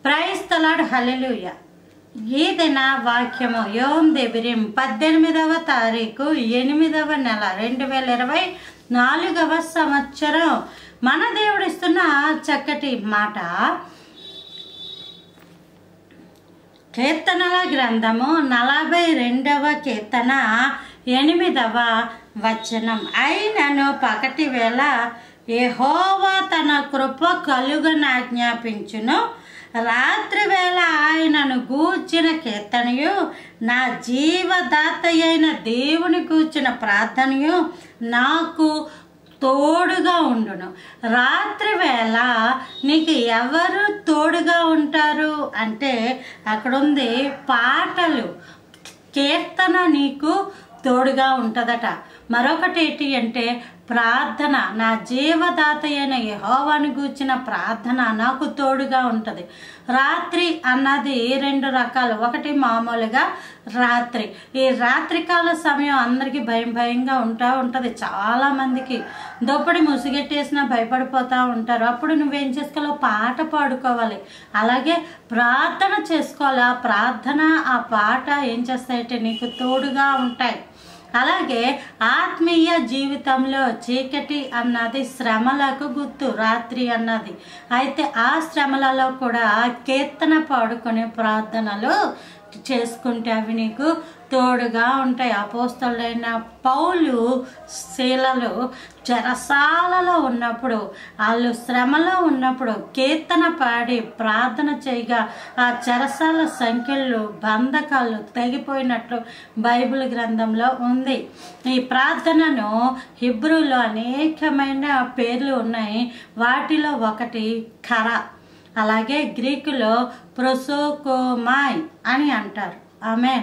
price తలాడు hallelujah ఈ దిన వాక్యము యోం దేబిరిం పద్దెనిమిదవ తారీఖు ఎనిమిదవ నెల రెండు వేల ఇరవై నాలుగవ సంవత్సరం మన దేవుడిస్తున్న చక్కటి మాట కీర్తనల గ్రంథము నలభై రెండవ కీర్తన ఎనిమిదవ వచనం అయినను పగటి వేళ యెహోవా తన కృప కలుగనాజ్ఞాపించును రాత్రి వేళ ఆయనను గూర్చిన కీర్తనయు నా జీవదాత అయిన దేవుని గూర్చిన ప్రార్థనయు నాకు తోడుగా ఉండును రాత్రి వేళ నీకు ఎవరు తోడుగా ఉంటారు అంటే అక్కడ ఉంది పాటలు కీర్తన నీకు తోడుగా ఉంటుందట మరొకటి ఏంటి అంటే ప్రార్థన నా జీవదాత అయిన యహోవాని గూర్చిన ప్రార్థన నాకు తోడుగా ఉంటుంది రాత్రి అన్నది రెండు రకాలు ఒకటి మామూలుగా రాత్రి ఈ రాత్రికాల సమయం అందరికీ భయం భయంగా ఉంటా ఉంటుంది చాలామందికి దొప్పడి ముసుగెట్టేసినా భయపడిపోతూ ఉంటారు అప్పుడు నువ్వేం చేసుకోవాలి పాట పాడుకోవాలి అలాగే ప్రార్థన చేసుకోవాలి ఆ ప్రార్థన ఆ పాట ఏం చేస్తాయంటే నీకు తోడుగా ఉంటాయి అలాగే ఆత్మీయ జీవితంలో చీకటి అన్నది శ్రమలకు గుర్తు రాత్రి అన్నది అయితే ఆ శ్రమలలో కూడా కీర్తన పాడుకునే ప్రార్థనలు చేసుకుంటే అవి నీకు తోడుగా ఉంటాయి అపోస్తలైన పౌలు శీలలు చెరసాలలో ఉన్నప్పుడు వాళ్ళు శ్రమలో ఉన్నప్పుడు కీర్తన పాడి ప్రార్థన చేయగా ఆ చెరసాల సంఖ్యలు బంధకాలు తెగిపోయినట్లు బైబిల్ గ్రంథంలో ఉంది ఈ ప్రార్థనను హిబ్రూలో అనేకమైన పేర్లు ఉన్నాయి వాటిలో ఒకటి ఖర అలాగే గ్రీకులో ప్రొసోకోమాయ్ అని అంటారు ఆమె